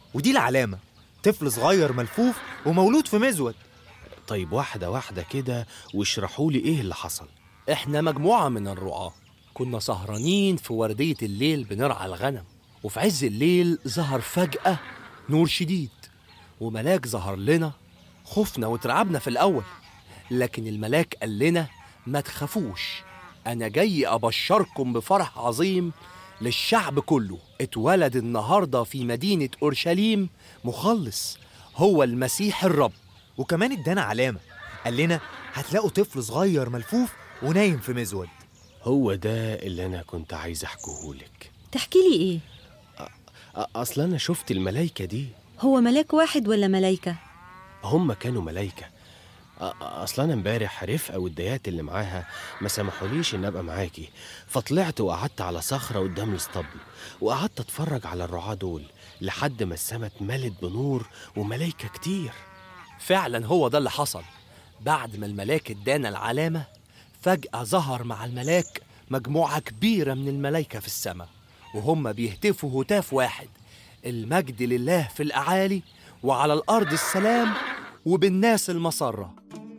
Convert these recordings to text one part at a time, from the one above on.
ودي العلامة طفل صغير ملفوف ومولود في مزود طيب واحدة واحدة كده واشرحوا لي إيه اللي حصل احنا مجموعة من الرعاة كنا سهرانين في وردية الليل بنرعى الغنم وفي عز الليل ظهر فجأة نور شديد وملاك ظهر لنا خفنا واترعبنا في الأول لكن الملاك قال لنا ما تخافوش أنا جاي أبشركم بفرح عظيم للشعب كله اتولد النهاردة في مدينة أورشليم مخلص هو المسيح الرب وكمان ادانا علامة قال لنا هتلاقوا طفل صغير ملفوف ونايم في مزود هو ده اللي أنا كنت عايز أحكيهولك تحكي لي إيه؟ أ- أصل أنا شفت الملايكة دي هو ملاك واحد ولا ملايكة؟ هم كانوا ملايكة أ- أصل أنا امبارح رفقة والديات اللي معاها ما سمحوليش إن أبقى معاكي فطلعت وقعدت على صخرة قدام الاسطبل وقعدت أتفرج على الرعاة دول لحد ما السما اتملت بنور وملايكة كتير فعلا هو ده اللي حصل بعد ما الملاك ادانا العلامة فجأة ظهر مع الملاك مجموعة كبيرة من الملايكة في السماء وهم بيهتفوا هتاف واحد المجد لله في الأعالي وعلى الأرض السلام وبالناس المسرة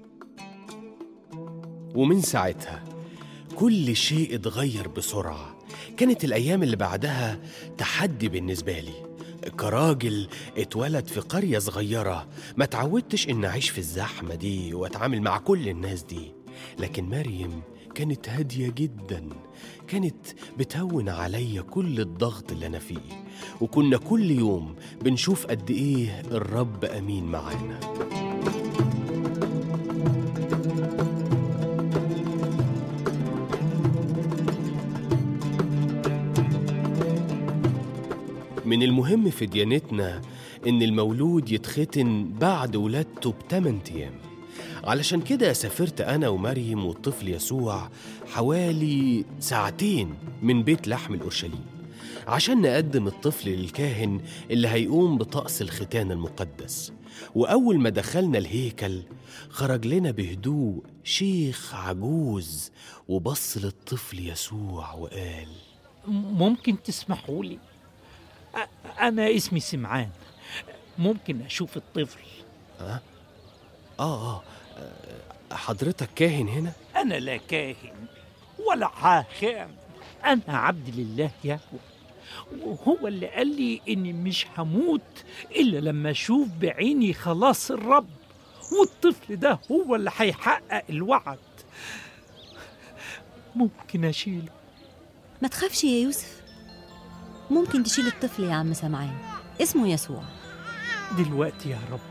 ومن ساعتها كل شيء اتغير بسرعة كانت الأيام اللي بعدها تحدي بالنسبة لي كراجل اتولد في قرية صغيرة ما تعودتش إن أعيش في الزحمة دي وأتعامل مع كل الناس دي لكن مريم كانت هادية جدا كانت بتهون عليا كل الضغط اللي أنا فيه وكنا كل يوم بنشوف قد إيه الرب أمين معانا من المهم في ديانتنا إن المولود يتختن بعد ولادته بتمن أيام علشان كده سافرت أنا ومريم والطفل يسوع حوالي ساعتين من بيت لحم الأورشليم عشان نقدم الطفل للكاهن اللي هيقوم بطقس الختان المقدس وأول ما دخلنا الهيكل خرج لنا بهدوء شيخ عجوز وبص للطفل يسوع وقال ممكن تسمحوا لي أ- أنا اسمي سمعان ممكن أشوف الطفل آه آه آه، حضرتك كاهن هنا؟ أنا لا كاهن ولا حاخام أنا عبد لله يهوه وهو اللي قال لي إني مش هموت إلا لما أشوف بعيني خلاص الرب والطفل ده هو اللي هيحقق الوعد ممكن أشيله ما تخافش يا يوسف ممكن تشيل الطفل يا عم سمعان اسمه يسوع دلوقتي يا رب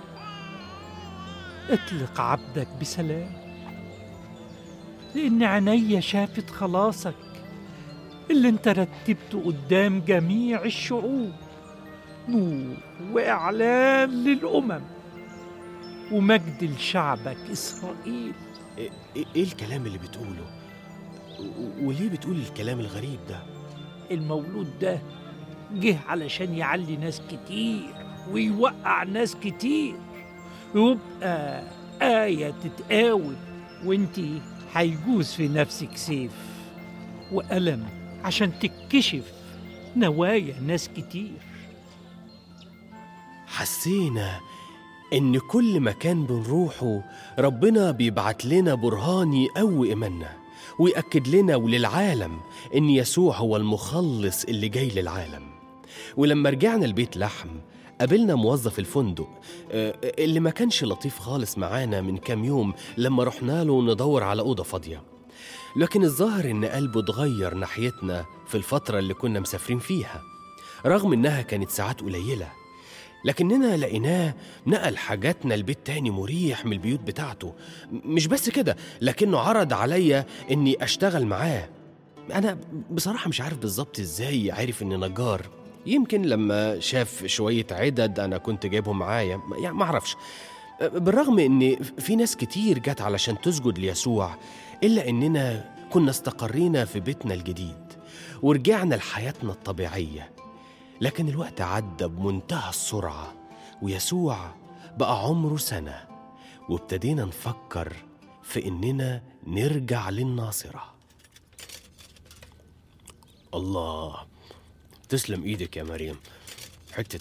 اطلق عبدك بسلام لأن عينيا شافت خلاصك اللي انت رتبته قدام جميع الشعوب نور وإعلان للأمم ومجد لشعبك إسرائيل إيه, إيه إيه الكلام اللي بتقوله؟ و- وليه بتقول الكلام الغريب ده؟ المولود ده جه علشان يعلي ناس كتير ويوقع ناس كتير يبقى آية تتقاوم وانتي هيجوز في نفسك سيف وألم عشان تكشف نوايا ناس كتير حسينا إن كل مكان بنروحه ربنا بيبعت لنا برهان يقوي إيماننا ويأكد لنا وللعالم إن يسوع هو المخلص اللي جاي للعالم ولما رجعنا البيت لحم قابلنا موظف الفندق آه، اللي ما كانش لطيف خالص معانا من كام يوم لما رحنا له ندور على أوضة فاضية لكن الظاهر إن قلبه اتغير ناحيتنا في الفترة اللي كنا مسافرين فيها رغم إنها كانت ساعات قليلة لكننا لقيناه نقل حاجاتنا لبيت تاني مريح من البيوت بتاعته م- مش بس كده لكنه عرض عليا إني أشتغل معاه أنا بصراحة مش عارف بالظبط إزاي عرف إني نجار يمكن لما شاف شوية عدد أنا كنت جايبهم معايا ما- يعني معرفش بالرغم إن في ناس كتير جت علشان تسجد ليسوع إلا إننا كنا استقرينا في بيتنا الجديد ورجعنا لحياتنا الطبيعية لكن الوقت عدى بمنتهى السرعة ويسوع بقى عمره سنة وابتدينا نفكر في إننا نرجع للناصرة الله تسلم إيدك يا مريم حتة